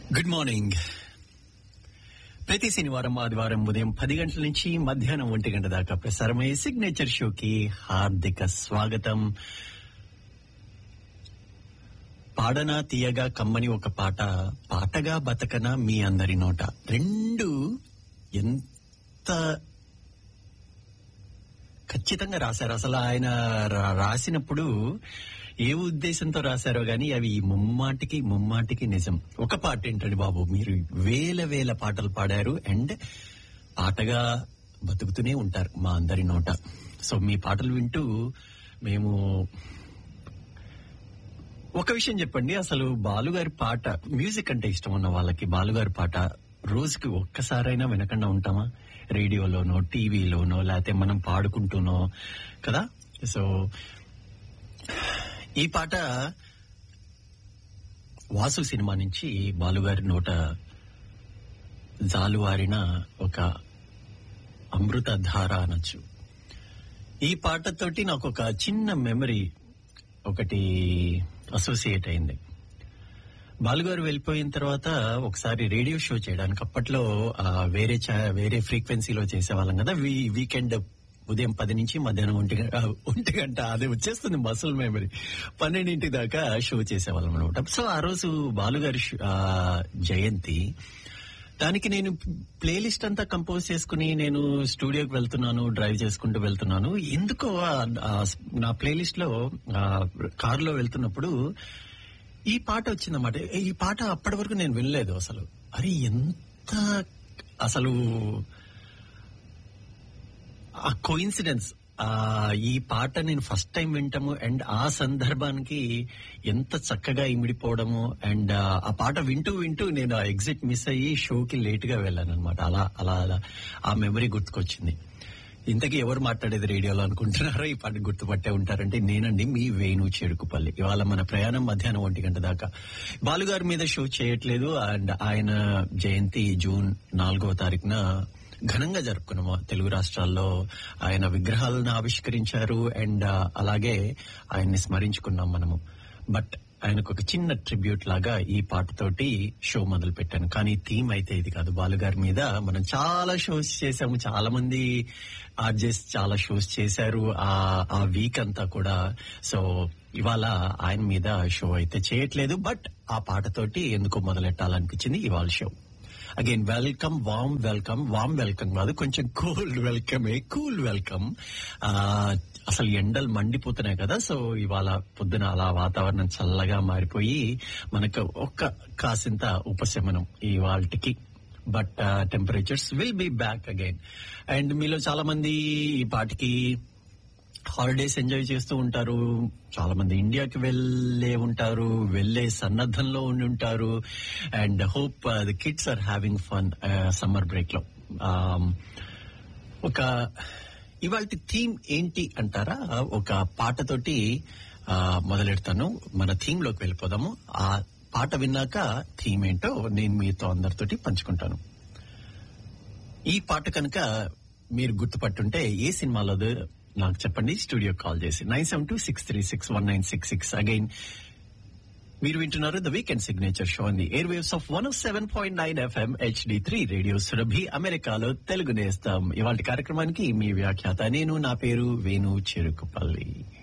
good morning ప్రతి శనివారం ఆదివారం ఉదయం పది గంటల నుంచి మధ్యాహ్నం ఒంటి గంట దాకా ప్రసారమయ్యే సిగ్నేచర్ షోకి హార్దిక స్వాగతం పాడనా తీయగా కమ్మని ఒక పాట పాటగా బతకన మీ అందరి నోట రెండు ఎంత ఖచ్చితంగా రాశారు అసలు ఆయన రా- రాసినప్పుడు ఏ ఉద్దేశంతో రాశారో గాని అవి ముమ్మాటికి ముమ్మాటికి నిజం ఒక పాట ఏంటండి బాబు మీరు వేల వేల పాటలు పాడారు అండ్ పాటగా బతుకుతూనే ఉంటారు మా అందరి నోట సో మీ పాటలు వింటూ మేము ఒక విషయం చెప్పండి అసలు బాలుగారి పాట మ్యూజిక్ అంటే ఇష్టం ఉన్న వాళ్ళకి బాలుగారి పాట రోజుకి ఒక్కసారైనా వినకుండా ఉంటామా రేడియోలోనో టీవీలోనో లేకపోతే మనం పాడుకుంటూనో కదా సో ఈ పాట వాసు సినిమా నుంచి బాలుగారి నోట జాలువారిన ఒక అమృత ధార అనొచ్చు ఈ పాటతోటి నాకు ఒక చిన్న మెమరీ ఒకటి అసోసియేట్ అయింది బాలుగారు వెళ్ళిపోయిన తర్వాత ఒకసారి రేడియో షో చేయడానికి అప్పట్లో ఆ, వేరే ఛా- వేరే ఫ్రీక్వెన్సీలో చేసేవాళ్ళం కదా వీ- వీకెండ్ ఉదయం పది నుంచి మధ్యాహ్నం ఒంటి గంట ఒంటి గంట అదే వచ్చేస్తుంది మసల్ మెమరీ పన్నెండింటి దాకా షో చేసేవాళ్ళం అనమాట సో ఆ రోజు బాలుగారి షో- ఆ, జయంతి దానికి నేను ప్లేలిస్ట్ అంతా కంపోజ్ చేసుకుని నేను స్టూడియోకి వెళ్తున్నాను డ్రైవ్ చేసుకుంటూ వెళ్తున్నాను ఎందుకో ఆ- ఆ నా ప్లేలిస్ట్ లో కారులో వెళ్తున్నప్పుడు ఈ పాట వచ్చిందన్నమాట ఈ పాట అప్పటి వరకు నేను వినలేదు అసలు అరే ఎంత అసలు ఆ కోయిన్సిడెన్స్ ఆ ఈ పాట నేను ఫస్ట్ టైం వింటాము అండ్ ఆ సందర్భానికి ఎంత చక్కగా ఇమిడిపోవడము అండ్ ఆ పాట వింటూ వింటూ నేను ఆ ఎగ్జిట్ మిస్ అయ్యి షోకి లేట్ గా వెళ్ళాను అనమాట అలా అలా అలా ఆ మెమరీ గుర్తుకొచ్చింది ఇంతకీ ఎవరు మాట్లాడేది రేడియోలో అనుకుంటున్నారో ఈ పాట గుర్తుపట్టే ఉంటారంటే నేనండి మీ వేణు చెరుకుపల్లి ఇవాళ మన ప్రయాణం మధ్యాహ్నం ఒంటి గంట దాకా బాలుగారి మీద షో చేయట్లేదు అండ్ ఆయన జయంతి జూన్ నాలుగవ తారీఖున ఘనంగా జరుపుకున్నాము తెలుగు రాష్ట్రాల్లో ఆయన విగ్రహాలను ఆవిష్కరించారు అండ్ అలాగే ఆయన్ని స్మరించుకున్నాం మనము బట్ ఆయనకు ఒక చిన్న ట్రిబ్యూట్ లాగా ఈ పాటతోటి షో మొదలు పెట్టాను కానీ థీమ్ అయితే ఇది కాదు బాలుగారి మీద మనం చాలా షోస్ చేసాము చాలా మంది ఆర్జెస్ చాలా షోస్ చేశారు ఆ ఆ వీక్ అంతా కూడా సో ఇవాళ ఆయన మీద షో అయితే చేయట్లేదు బట్ ఆ పాటతోటి ఎందుకో మొదలెట్టాలనిపించింది ఇవాళ show again welcome warm welcome warm welcome కాదు కొంచెం కూల్ వెల్కమే కూల్ వెల్కమ్ అసలు ఎండలు మండిపోతున్నాయి కదా సో ఇవాళ పొద్దున అలా వాతావరణం చల్లగా మారిపోయి మనకు ఒక్క కాసింత ఉపశమనం ఇవాళకి but temperatures will be back again and మీలో చాలా మంది ఈ పాటికి హాలిడేస్ ఎంజాయ్ చేస్తూ ఉంటారు చాలా మంది ఇండియాకి వెళ్ళే ఉంటారు వెళ్ళే సన్నద్ధంలో ఉండి ఉంటారు and hope the kids are having fun summer break లో Um, ఒక ఇవాళ థీమ్ ఏంటి అంటారా ఒక పాటతోటి ఆ, మొదలెడతాను మన థీమ్ లోకి వెళ్ళిపోదాము ఆ పాట విన్నాక థీమ్ ఏంటో నేను మీతో అందరితోటి పంచుకుంటాను ఈ పాట కనుక మీరు గుర్తుపట్టుంటే ఏ సినిమాలోదో నాకు చెప్పండి స్టూడియో కాల్ చేసి nine seven two six three six one nine six six again మీరు వింటున్నారు ద వీకెండ్ సిగ్నేచర్ షో అంది air waves of one seven point nine FM HD three radio Surabhi అమెరికాలో తెలుగు నేస్తాం ఇవాళ కార్యక్రమానికి మీ వ్యాఖ్యాత నేను నా పేరు వేణు చెరుకుపల్లి